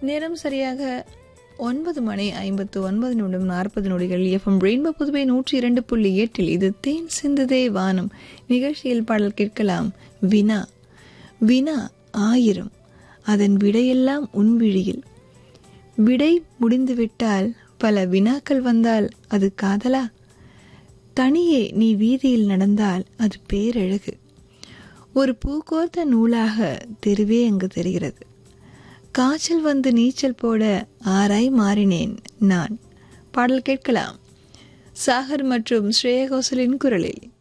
நேரம் சரியாக ஒன்பது மணி ஐம்பத்து ஒன்பது நிமிடம் நாற்பது நொடிகள் எஃப்எம் ரெயின்போ புதுவை நூற்றி இரண்டு புள்ளி எட்டில் இது தேன் சிந்துதே வானம் நிகழ்ச்சியில் பாடல் கேட்கலாம் வினா வினா ஆயிரம் அதன் விடையெல்லாம் உன் விழியில் விடை முடிந்துவிட்டால் பல வினாக்கள் வந்தால் அது காதலா தனியே நீ வீதியில் நடந்தால் அது பேரழகு ஒரு பூக்கோர்த்த நூலாக தெருவே அங்கு தெரிகிறது காய்ச்சல் வந்து நீச்சல் போட ஆராய் மாறினேன் நான் பாடல் கேட்கலாம் சாகர் மற்றும் ஸ்ரேயா கோசலின் குரலில்